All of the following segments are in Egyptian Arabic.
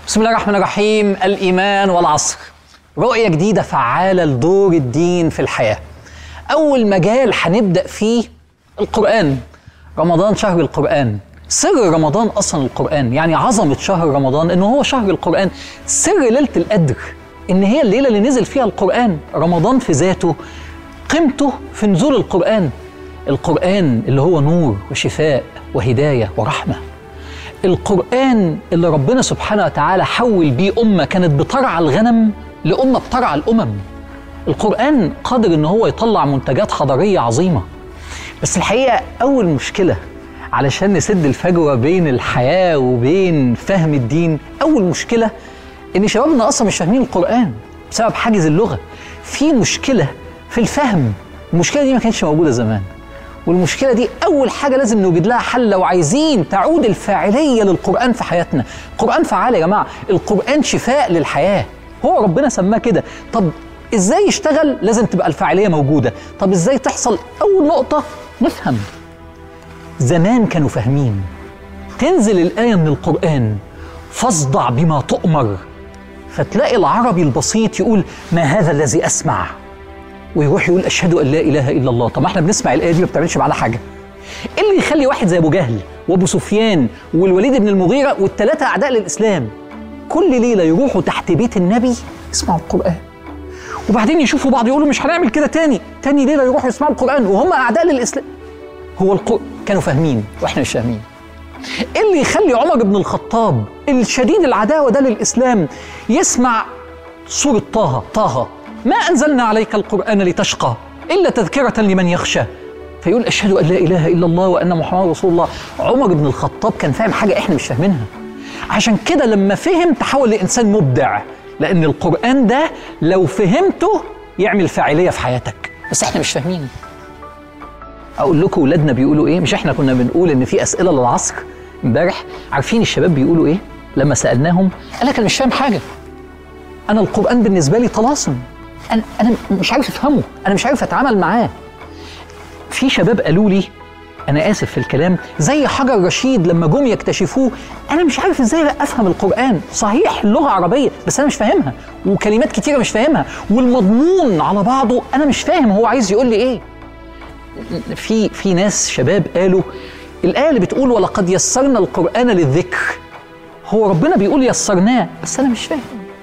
بسم الله الرحمن الرحيم الإيمان والعصر رؤية جديدة فعالة لدور الدين في الحياة أول مجال هنبدأ فيه القرآن رمضان شهر القرآن سر رمضان أصلا القرآن يعني عظمة شهر رمضان إنه هو شهر القرآن سر ليلة القدر إن هي الليلة اللي نزل فيها القرآن رمضان في ذاته قيمته في نزول القرآن القرآن اللي هو نور وشفاء وهداية ورحمة القرآن اللي ربنا سبحانه وتعالى حول بيه أمة كانت بترعى الغنم لأمة بترعى الأمم القرآن قادر إن هو يطلع منتجات حضارية عظيمة بس الحقيقة أول مشكلة علشان نسد الفجوة بين الحياة وبين فهم الدين أول مشكلة إن شبابنا أصلا مش فاهمين القرآن بسبب حاجز اللغة في مشكلة في الفهم المشكلة دي ما كانتش موجودة زمان والمشكله دي اول حاجه لازم نوجد لها حل لو عايزين تعود الفاعليه للقران في حياتنا القران فعال يا جماعه القران شفاء للحياه هو ربنا سماه كده طب ازاي يشتغل لازم تبقى الفاعليه موجوده طب ازاي تحصل اول نقطه نفهم زمان كانوا فاهمين تنزل الايه من القران فاصدع بما تؤمر فتلاقي العربي البسيط يقول ما هذا الذي اسمع ويروح يقول اشهد ان لا اله الا الله طب ما احنا بنسمع الايه دي ما بتعملش معانا حاجه ايه اللي يخلي واحد زي ابو جهل وابو سفيان والوليد بن المغيره والثلاثه اعداء للاسلام كل ليله يروحوا تحت بيت النبي يسمعوا القران وبعدين يشوفوا بعض يقولوا مش هنعمل كده تاني تاني ليله يروحوا يسمعوا القران وهم اعداء للاسلام هو القرآن كانوا فاهمين واحنا مش فاهمين ايه اللي يخلي عمر بن الخطاب الشديد العداوه ده للاسلام يسمع سوره طه طه ما أنزلنا عليك القرآن لتشقى إلا تذكرة لمن يخشى فيقول أشهد أن لا إله إلا الله وأن محمد رسول الله عمر بن الخطاب كان فاهم حاجة إحنا مش فاهمينها عشان كده لما فهم تحول لإنسان مبدع لأن القرآن ده لو فهمته يعمل فاعلية في حياتك بس إحنا مش فاهمين أقول لكم ولادنا بيقولوا إيه مش إحنا كنا بنقول إن في أسئلة للعصر امبارح عارفين الشباب بيقولوا إيه لما سألناهم قال لك أنا مش فاهم حاجة أنا القرآن بالنسبة لي طلاسم انا انا مش عارف افهمه انا مش عارف اتعامل معاه في شباب قالوا لي انا اسف في الكلام زي حجر رشيد لما جم يكتشفوه انا مش عارف ازاي افهم القران صحيح اللغه عربيه بس انا مش فاهمها وكلمات كتيره مش فاهمها والمضمون على بعضه انا مش فاهم هو عايز يقول لي ايه في في ناس شباب قالوا الايه اللي بتقول ولقد يسرنا القران للذكر هو ربنا بيقول يسرناه بس انا مش فاهم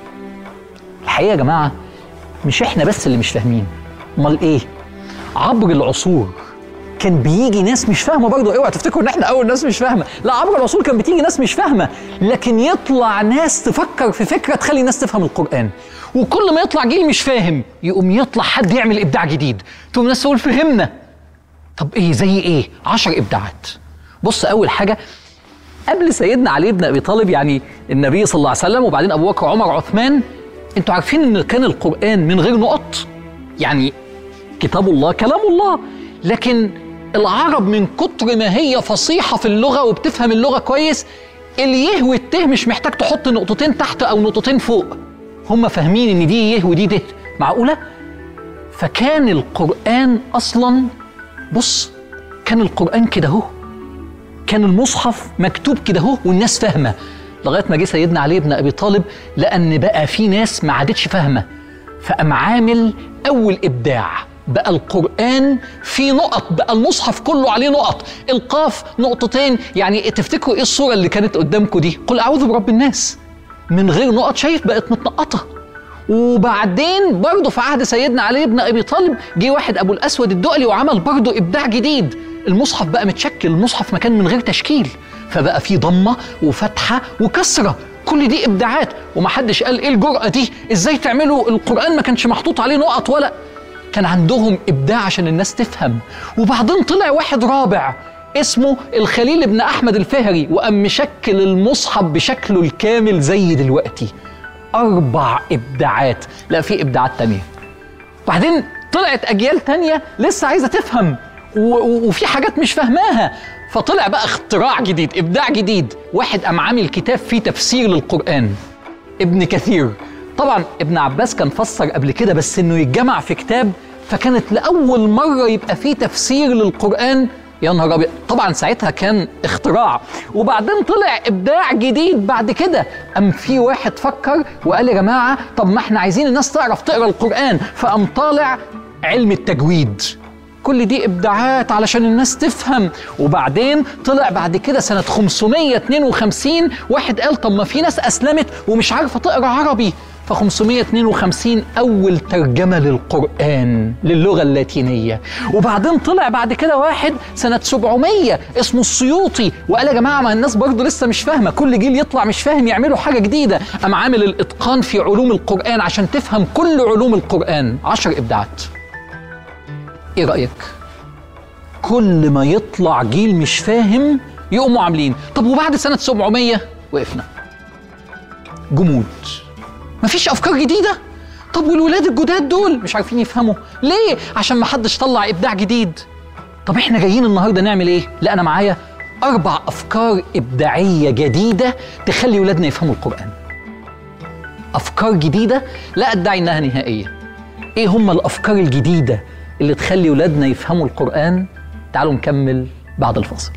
الحقيقه يا جماعه مش احنا بس اللي مش فاهمين امال ايه عبر العصور كان بيجي ناس مش فاهمه برضه اوعى تفتكروا ان احنا اول ناس مش فاهمه لا عبر العصور كان بتيجي ناس مش فاهمه لكن يطلع ناس تفكر في فكره تخلي الناس تفهم القران وكل ما يطلع جيل مش فاهم يقوم يطلع حد يعمل ابداع جديد تقوم الناس تقول فهمنا طب ايه زي ايه عشر ابداعات بص اول حاجه قبل سيدنا علي بن ابي طالب يعني النبي صلى الله عليه وسلم وبعدين ابو بكر وعمر وعثمان انتوا عارفين ان كان القران من غير نقط يعني كتاب الله كلام الله لكن العرب من كتر ما هي فصيحه في اللغه وبتفهم اللغه كويس اليه والته مش محتاج تحط نقطتين تحت او نقطتين فوق هم فاهمين ان دي يه ودي ده معقوله فكان القران اصلا بص كان القران كده اهو كان المصحف مكتوب كده اهو والناس فاهمه لغايه ما جه سيدنا علي بن ابي طالب لان بقى في ناس ما عادتش فاهمه فقام عامل اول ابداع بقى القران في نقط بقى المصحف كله عليه نقط القاف نقطتين يعني تفتكروا ايه الصوره اللي كانت قدامكم دي قل اعوذ برب الناس من غير نقط شايف بقت متنقطه وبعدين برضه في عهد سيدنا علي بن ابي طالب جه واحد ابو الاسود الدؤلي وعمل برضه ابداع جديد المصحف بقى متشكل المصحف مكان من غير تشكيل فبقى في ضمه وفتحه وكسره كل دي ابداعات ومحدش قال ايه الجرأه دي ازاي تعملوا القران ما كانش محطوط عليه نقط ولا كان عندهم ابداع عشان الناس تفهم وبعدين طلع واحد رابع اسمه الخليل بن احمد الفهري وقام مشكل المصحف بشكله الكامل زي دلوقتي اربع ابداعات لا في ابداعات تانية بعدين طلعت اجيال تانية لسه عايزه تفهم وفي حاجات مش فاهماها فطلع بقى اختراع جديد ابداع جديد واحد قام عامل كتاب فيه تفسير للقران ابن كثير طبعا ابن عباس كان فسر قبل كده بس انه يتجمع في كتاب فكانت لاول مره يبقى فيه تفسير للقران يا نهار ابيض طبعا ساعتها كان اختراع وبعدين طلع ابداع جديد بعد كده ام في واحد فكر وقال يا جماعه طب ما احنا عايزين الناس تعرف تقرا القران فقام طالع علم التجويد كل دي ابداعات علشان الناس تفهم وبعدين طلع بعد كده سنه 552 واحد قال طب ما في ناس اسلمت ومش عارفه تقرا عربي ف 552 أول ترجمة للقرآن للغة اللاتينية وبعدين طلع بعد كده واحد سنة 700 اسمه السيوطي وقال يا جماعة ما الناس برضه لسه مش فاهمة كل جيل يطلع مش فاهم يعملوا حاجة جديدة قام عامل الإتقان في علوم القرآن عشان تفهم كل علوم القرآن عشر إبداعات إيه رأيك؟ كل ما يطلع جيل مش فاهم يقوموا عاملين طب وبعد سنة 700 وقفنا جمود مفيش افكار جديده طب والولاد الجداد دول مش عارفين يفهموا ليه عشان ما حدش طلع ابداع جديد طب احنا جايين النهارده نعمل ايه لا انا معايا اربع افكار ابداعيه جديده تخلي ولادنا يفهموا القران افكار جديده لا ادعي انها نهائيه ايه هم الافكار الجديده اللي تخلي ولادنا يفهموا القران تعالوا نكمل بعد الفاصل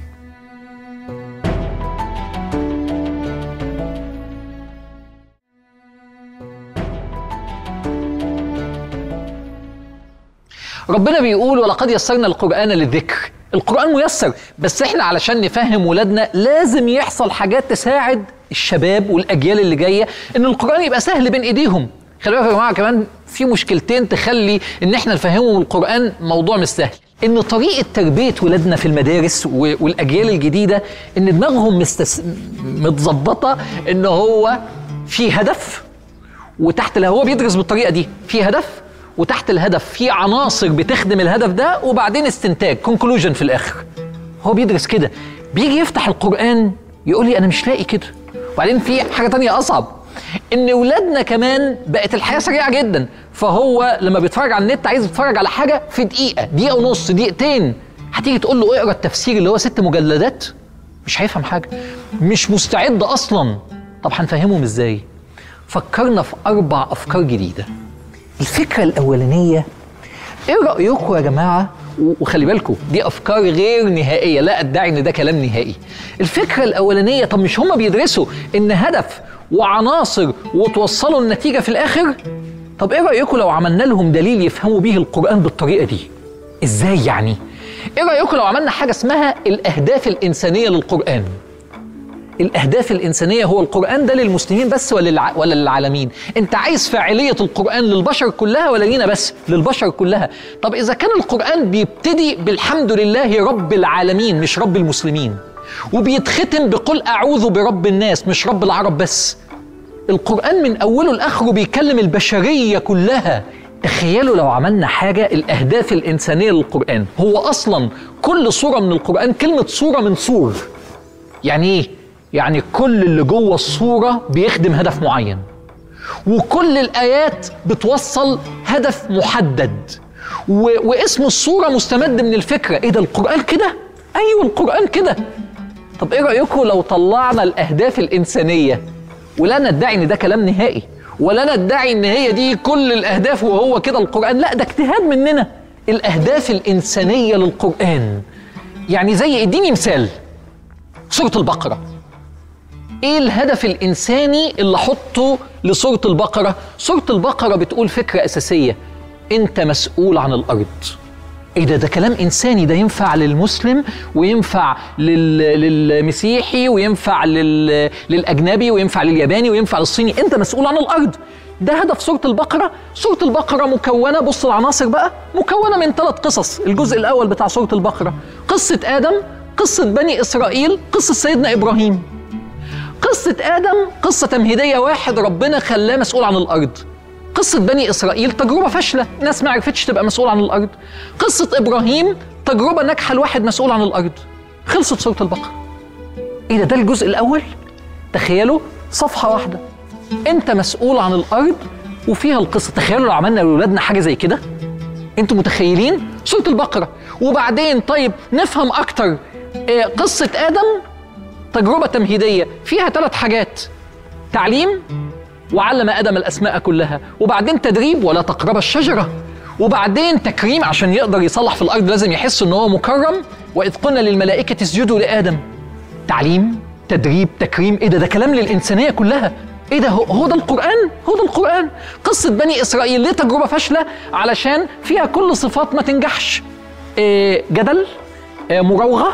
ربنا بيقول ولقد يسرنا القرآن للذكر القرآن ميسر بس احنا علشان نفهم ولادنا لازم يحصل حاجات تساعد الشباب والأجيال اللي جاية إن القرآن يبقى سهل بين إيديهم خلي بالكم يا جماعة كمان في مشكلتين تخلي إن احنا نفهمهم القرآن موضوع مش سهل إن طريقة تربية ولادنا في المدارس والأجيال الجديدة إن دماغهم مستس... متظبطة إن هو في هدف وتحت اللي هو بيدرس بالطريقة دي في هدف وتحت الهدف في عناصر بتخدم الهدف ده وبعدين استنتاج كونكلوجن في الاخر هو بيدرس كده بيجي يفتح القران يقول لي انا مش لاقي كده وبعدين في حاجه تانية اصعب ان ولادنا كمان بقت الحياه سريعه جدا فهو لما بيتفرج على النت عايز يتفرج على حاجه في دقيقه دقيقه ونص دقيقتين هتيجي تقول له اقرا التفسير اللي هو ست مجلدات مش هيفهم حاجه مش مستعد اصلا طب هنفهمهم ازاي فكرنا في اربع افكار جديده الفكرة الأولانية إيه رأيكم يا جماعة وخلي بالكم دي أفكار غير نهائية لا أدعي إن ده كلام نهائي الفكرة الأولانية طب مش هما بيدرسوا إن هدف وعناصر وتوصلوا النتيجة في الآخر طب إيه رأيكم لو عملنا لهم دليل يفهموا بيه القرآن بالطريقة دي إزاي يعني إيه رأيكم لو عملنا حاجة اسمها الأهداف الإنسانية للقرآن الاهداف الانسانيه هو القران ده للمسلمين بس ولا للع... ولا للعالمين انت عايز فاعليه القران للبشر كلها ولا لينا بس للبشر كلها طب اذا كان القران بيبتدي بالحمد لله رب العالمين مش رب المسلمين وبيتختم بقل اعوذ برب الناس مش رب العرب بس القران من اوله لاخره بيكلم البشريه كلها تخيلوا لو عملنا حاجة الأهداف الإنسانية للقرآن هو أصلا كل صورة من القرآن كلمة صورة من صور يعني إيه؟ يعني كل اللي جوه الصورة بيخدم هدف معين وكل الآيات بتوصل هدف محدد و... واسم الصورة مستمد من الفكرة إيه ده القرآن كده؟ أيوة القرآن كده طب إيه رأيكم لو طلعنا الأهداف الإنسانية ولا ندعي إن ده كلام نهائي ولا ندعي إن هي دي كل الأهداف وهو كده القرآن لا ده اجتهاد مننا الأهداف الإنسانية للقرآن يعني زي اديني مثال سورة البقرة ايه الهدف الانساني اللي احطه لسوره البقره سوره البقره بتقول فكره اساسيه انت مسؤول عن الارض ايه ده ده كلام انساني ده ينفع للمسلم وينفع لل... للمسيحي وينفع لل... للاجنبي وينفع للياباني وينفع للصيني انت مسؤول عن الارض ده هدف سورة البقرة سورة البقرة مكونة بص العناصر بقى مكونة من ثلاث قصص الجزء الأول بتاع سورة البقرة قصة آدم قصة بني إسرائيل قصة سيدنا إبراهيم قصة آدم قصة تمهيدية واحد ربنا خلاه مسؤول عن الأرض قصة بني إسرائيل تجربة فاشلة ناس ما عرفتش تبقى مسؤول عن الأرض قصة إبراهيم تجربة ناجحة لواحد مسؤول عن الأرض خلصت سورة البقرة إيه ده ده الجزء الأول تخيلوا صفحة واحدة أنت مسؤول عن الأرض وفيها القصة تخيلوا لو عملنا لأولادنا حاجة زي كده أنتوا متخيلين سورة البقرة وبعدين طيب نفهم أكتر إيه قصة آدم تجربة تمهيدية فيها ثلاث حاجات تعليم وعلم آدم الأسماء كلها وبعدين تدريب ولا تقرب الشجرة وبعدين تكريم عشان يقدر يصلح في الأرض لازم يحس إن هو مكرم واذ قلنا للملائكه اسجدوا لادم تعليم تدريب تكريم ايه ده ده كلام للانسانيه كلها ايه ده هو, هو ده القران هو ده القران قصه بني اسرائيل ليه تجربه فاشله علشان فيها كل صفات ما تنجحش إيه جدل إيه مراوغه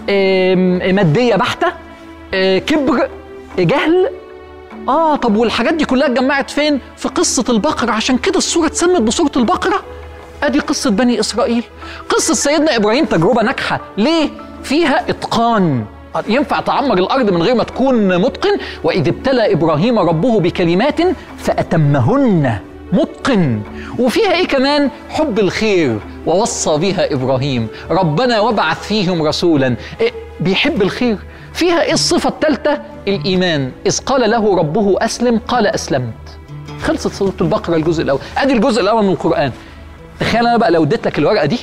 إيه ماديه بحته إيه كبر إيه جهل اه طب والحاجات دي كلها اتجمعت فين في قصه البقره عشان كده السوره اتسمت بسوره البقره ادي قصه بني اسرائيل قصه سيدنا ابراهيم تجربه ناجحه ليه فيها اتقان ينفع تعمر الارض من غير ما تكون متقن واذ ابتلى ابراهيم ربه بكلمات فاتمهن متقن وفيها ايه كمان حب الخير ووصى بها ابراهيم ربنا وابعث فيهم رسولا إيه بيحب الخير فيها ايه الصفه الثالثه الايمان اذ قال له ربه اسلم قال اسلمت خلصت سوره البقره الجزء الاول ادي الجزء الاول من القران تخيل انا بقى لو اديت لك الورقه دي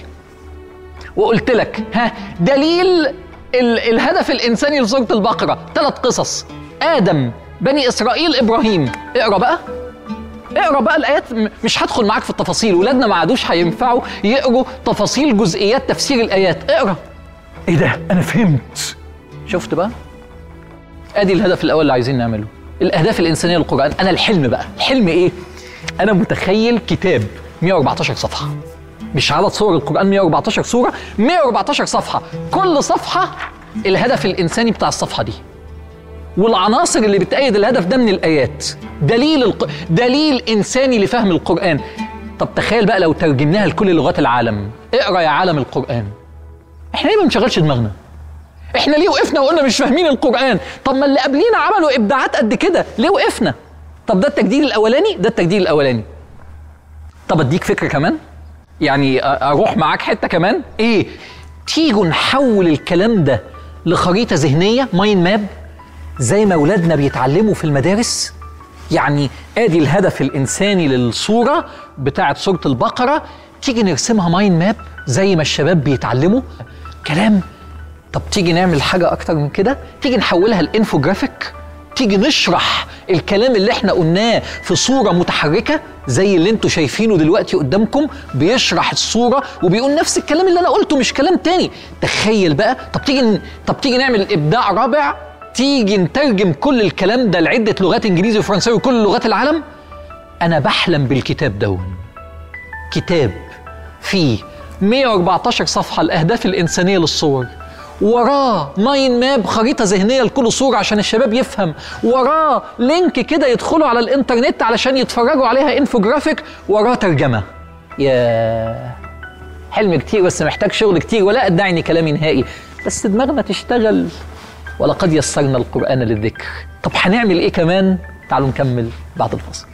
وقلت لك ها دليل ال الهدف الانساني لسوره البقره ثلاث قصص ادم بني اسرائيل ابراهيم اقرا بقى اقرا بقى الايات مش هدخل معاك في التفاصيل ولادنا ما عادوش هينفعوا يقروا تفاصيل جزئيات تفسير الايات اقرا ايه ده انا فهمت شفت بقى ادي الهدف الاول اللي عايزين نعمله الاهداف الانسانيه للقران انا الحلم بقى الحلم ايه انا متخيل كتاب 114 صفحه مش عدد صور القرآن 114 سورة 114 صفحة كل صفحة الهدف الإنساني بتاع الصفحة دي والعناصر اللي بتأيد الهدف ده من الآيات دليل الق... دليل إنساني لفهم القرآن طب تخيل بقى لو ترجمناها لكل لغات العالم اقرا يا عالم القرآن احنا ليه ما بنشغلش دماغنا احنا ليه وقفنا وقلنا مش فاهمين القرآن طب ما اللي قبلينا عملوا إبداعات قد كده ليه وقفنا طب ده التجديد الأولاني ده التجديد الأولاني طب اديك فكرة كمان يعني اروح معاك حته كمان ايه تيجوا نحول الكلام ده لخريطه ذهنيه ماين ماب زي ما اولادنا بيتعلموا في المدارس يعني ادي الهدف الانساني للصوره بتاعه سوره البقره تيجي نرسمها ماين ماب زي ما الشباب بيتعلموا كلام طب تيجي نعمل حاجه اكتر من كده تيجي نحولها لانفوجرافيك تيجي نشرح الكلام اللي احنا قلناه في صوره متحركه زي اللي انتوا شايفينه دلوقتي قدامكم بيشرح الصوره وبيقول نفس الكلام اللي انا قلته مش كلام تاني تخيل بقى طب تيجي طب تيجي نعمل ابداع رابع تيجي نترجم كل الكلام ده لعده لغات انجليزي وفرنساوي وكل لغات العالم انا بحلم بالكتاب دون كتاب فيه 114 صفحه الاهداف الانسانيه للصور وراه ماين ماب خريطه ذهنيه لكل صوره عشان الشباب يفهم وراه لينك كده يدخلوا على الانترنت علشان يتفرجوا عليها انفوجرافيك وراه ترجمه يا حلم كتير بس محتاج شغل كتير ولا ادعي اني كلامي نهائي بس دماغنا تشتغل ولقد يسرنا القران للذكر طب هنعمل ايه كمان تعالوا نكمل بعد الفصل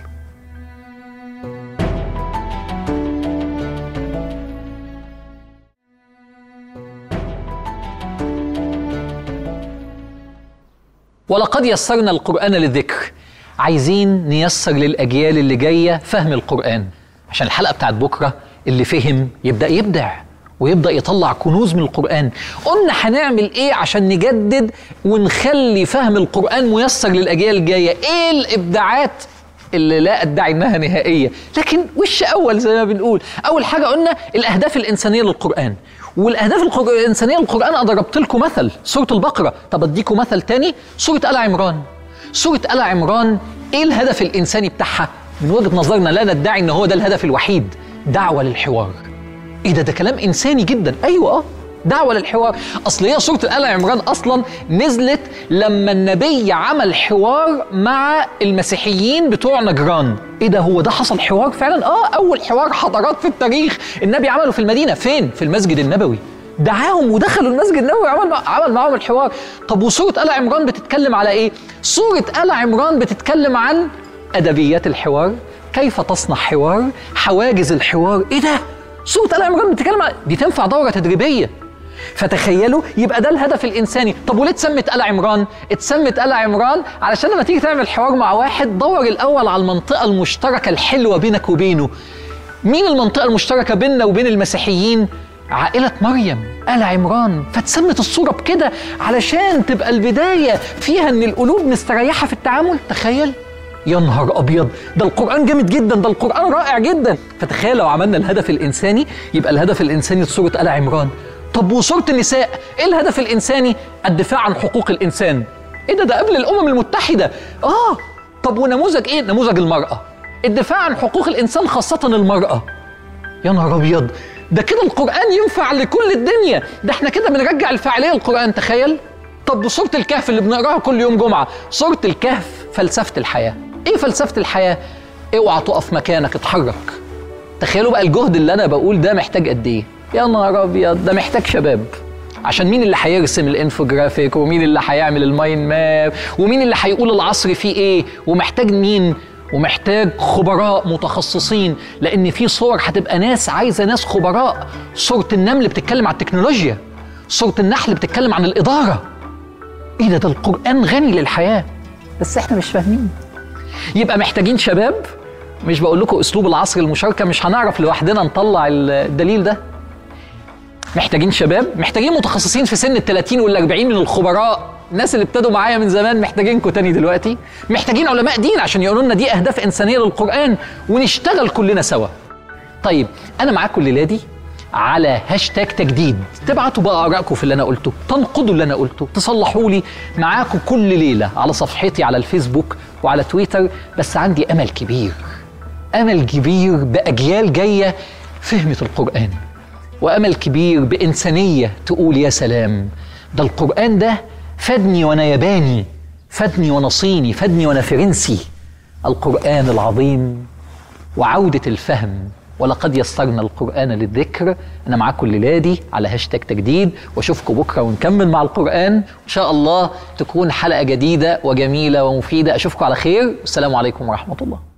ولقد يسرنا القرآن للذكر عايزين نيسر للأجيال اللي جاية فهم القرآن عشان الحلقة بتاعت بكرة اللي فهم يبدأ يبدع ويبدأ يطلع كنوز من القرآن قلنا هنعمل ايه عشان نجدد ونخلي فهم القرآن ميسر للأجيال الجاية ايه الإبداعات اللي لا ادعي انها نهائيه لكن وش اول زي ما بنقول اول حاجه قلنا الاهداف الانسانيه للقران والاهداف الانسانيه للقران انا ضربت لكم مثل سوره البقره طب اديكم مثل تاني سوره ال عمران سوره ال عمران ايه الهدف الانساني بتاعها من وجهه نظرنا لا ندعي ان هو ده الهدف الوحيد دعوه للحوار ايه ده ده كلام انساني جدا ايوه اه دعوة للحوار أصل هي سورة آل عمران أصلا نزلت لما النبي عمل حوار مع المسيحيين بتوع نجران إيه ده هو ده حصل حوار فعلا؟ آه أول حوار حضارات في التاريخ النبي عمله في المدينة فين؟ في المسجد النبوي دعاهم ودخلوا المسجد النبوي عمل عمل معاهم الحوار طب وسورة آل عمران بتتكلم على إيه؟ سورة آل عمران بتتكلم عن أدبيات الحوار كيف تصنع حوار حواجز الحوار إيه ده؟ سورة آل عمران بتتكلم عن دي تنفع دورة تدريبية فتخيلوا يبقى ده الهدف الانساني طب وليه اتسمت ال عمران اتسمت ال عمران علشان لما تيجي تعمل حوار مع واحد دور الاول على المنطقه المشتركه الحلوه بينك وبينه مين المنطقه المشتركه بيننا وبين المسيحيين عائلة مريم آل عمران فاتسمت الصورة بكده علشان تبقى البداية فيها إن القلوب مستريحة في التعامل تخيل يا نهار ابيض ده القران جامد جدا ده القران رائع جدا فتخيل لو عملنا الهدف الانساني يبقى الهدف الانساني لسوره ال عمران طب وسوره النساء ايه الهدف الانساني الدفاع عن حقوق الانسان ايه ده ده قبل الامم المتحده اه طب ونموذج ايه نموذج المراه الدفاع عن حقوق الانسان خاصه المراه يا نهار ابيض ده كده القران ينفع لكل الدنيا ده احنا كده بنرجع الفاعليه للقران تخيل طب وسوره الكهف اللي بنقراها كل يوم جمعه سوره الكهف فلسفه الحياه ايه فلسفه الحياه اوعى تقف مكانك اتحرك تخيلوا بقى الجهد اللي انا بقول ده محتاج قد ايه يا نهار ابيض ده محتاج شباب عشان مين اللي هيرسم الانفوجرافيك ومين اللي هيعمل الماين ماب ومين اللي هيقول العصر فيه ايه ومحتاج مين ومحتاج خبراء متخصصين لان في صور هتبقى ناس عايزه ناس خبراء صوره النمل بتتكلم عن التكنولوجيا صوره النحل بتتكلم عن الاداره ايه ده ده القران غني للحياه بس احنا مش فاهمين يبقى محتاجين شباب مش بقول لكم اسلوب العصر المشاركه مش هنعرف لوحدنا نطلع الدليل ده محتاجين شباب محتاجين متخصصين في سن ال 30 وال 40 من الخبراء الناس اللي ابتدوا معايا من زمان محتاجينكم تاني دلوقتي محتاجين علماء دين عشان يقولوا لنا دي اهداف انسانيه للقران ونشتغل كلنا سوا طيب انا معاكم الليله دي على هاشتاج تجديد تبعتوا بقى ارائكم في اللي انا قلته تنقدوا اللي انا قلته تصلحوا لي معاكم كل ليله على صفحتي على الفيسبوك وعلى تويتر بس عندي امل كبير امل كبير باجيال جايه فهمت القران وامل كبير بانسانيه تقول يا سلام ده القران ده فادني وانا ياباني فادني وانا صيني فادني وانا فرنسي القران العظيم وعوده الفهم ولقد يسرنا القرآن للذكر أنا معاكم الليلة دي على هاشتاج تجديد وأشوفكم بكرة ونكمل مع القرآن إن شاء الله تكون حلقة جديدة وجميلة ومفيدة أشوفكم على خير والسلام عليكم ورحمة الله